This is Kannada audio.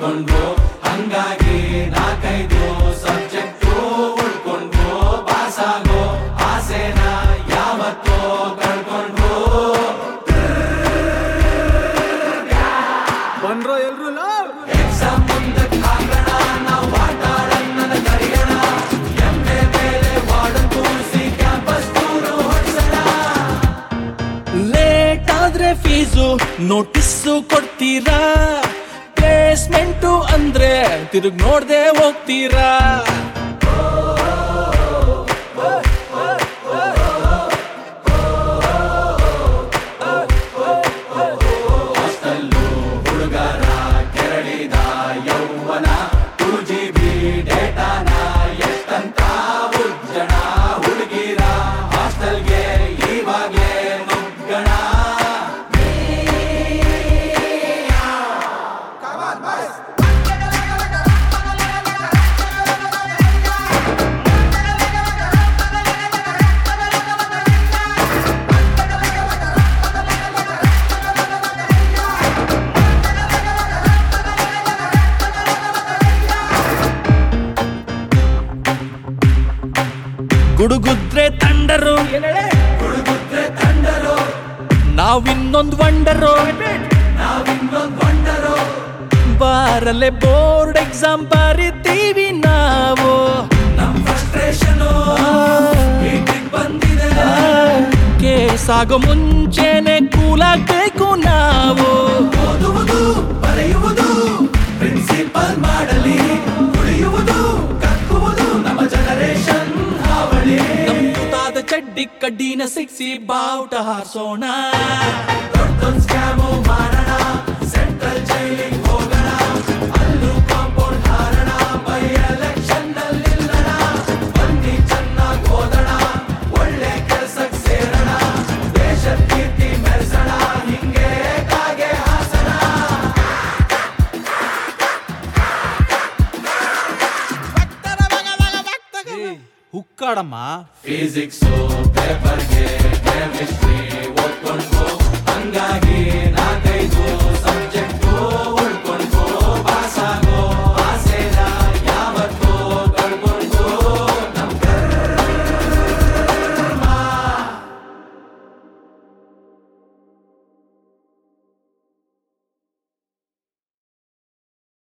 ಉಳ್ಕೊಂಡ್ವು ಹಂಗಾಗಿ ನಾಲ್ಕೈದು ಸಬ್ಜೆಕ್ಟು ಉಳ್ಕೊಂಡ್ವು ಪಾಸಾಗೋ ಆಸೆನ ಯಾವತ್ತೋ ಕಳ್ಕೊಂಡ್ವು ಬಂದ್ರೋ ಎಲ್ರು ಎಕ್ಸಾಮ್ ಮುಂದಕ್ಕೆ ಹಾಕೋಣ ನಾವು ಆಟ ಆಡೋಣ ಕರಿಯೋಣ ಎಮ್ಮೆ ಮೇಲೆ ವಾರ್ಡನ್ ಕೂರಿಸಿ ಕ್ಯಾಂಪಸ್ ಟೂರು ಹೊಡ್ಸೋಣ ಲೇಟ್ ಆದ್ರೆ ಫೀಸು ನೋಟಿಸ್ಸು ಕೊಡ್ತೀರಾ ಪ್ಲೇಸ್ಮೆಂಟು ಅಂದ್ರೆ ತಿರುಗ್ ನೋಡ್ದೆ ಹೋಗ್ತೀರಾ ಹಾಸ್ಟೆಲ್ಲು ಹುಡುಗರ ಕೆರಳಿದ ಯೌವನ ಟೂ ಜಿ ಬಿ ಡೇಟಾನ ಎಷ್ಟಂತ ಉಜ್ಜಣ ಹುಡುಗಿರ ಹಾಸ್ಟೆಲ್ಗೆ ಇವಾಗ್ಲೇ ನುಗ್ಗಣ ಗುಡುಗುದ್ರೆ ತಂಡರು ಹುಡುಗುದ್ರೆ ತಂಡರು ನಾವಿನ್ನೊಂದ್ ವಂಡರು ನಾವಿನ್ನೊಂದ್ ವಂಡರು ಬಾರಲೆ ಬೋರ್ಡ್ ಎಕ್ಸಾಮ್ ಬರಿತೀವಿ ನಾವು ನಮ್ ಫ್ರಸ್ಟ್ರೇಷನು ಬಂದಿದೆ ಕೇಸ್ ಆಗೋ ಮುಂಚೆನೆ ಕೂಲಾಗ್ಬೇಕು ನಾವು ಓದುವುದು ಬರೆಯುವುದು ಪ್ರಿನ್ಸಿಪಲ್ ಮಾಡಲಿ ಉಳಿಯುವುದು ಕಕ್ಕುವುದು ನಮ್ಮ ಜನರೇಷನ್ ಹಾವಳಿ ನಮ್ಮದಾದ ಚಡ್ಡಿ ಕಡ್ಡಿನ ಸಿಕ್ಸಿ ಬಾವುಟ ಹಾರಿಸೋಣ ದೊಡ್ಡದೊಂದ್ ಸ್ಕ್ಯಾಮು ಮಾಡೋಣ ಸೆಂಟ್ರಲ್ ಜೈಲಿಗೆ ಹೋಗೋಣ ಅಲ್ಲೂ ಕಾಂಪೌಂಡ್ ಹಾರಣ ಬೈ ಎಲೆಕ್ಷನ್ ನಲ್ಲಿ ನಿಲ್ಲಣ ಬನ್ನಿ ಚೆನ್ನಾಗಿ ಓದೋಣ ಒಳ್ಳೆ ಕೆಲ್ಸಕ್ಕೆ ಸೇರೋಣ ದೇಶದ ಕೀರ್ತಿ ಮೆರೆಸೋಣ ಹಿಂಗೆ ಕಾಗೆ ಹಾಸನ ಹುಕ್ಕಾಡಮ್ಮ ಫಿಸಿಕ್ಸು ಪೇಪರ್ಗೆ ಕೆಮಿಸ್ಟ್ರಿ ಓದ್ಕೊಂಡು ಹಂಗಾಗಿ ನಾಲ್ಕೈದು ಸಬ್ಜೆಕ್ಟ್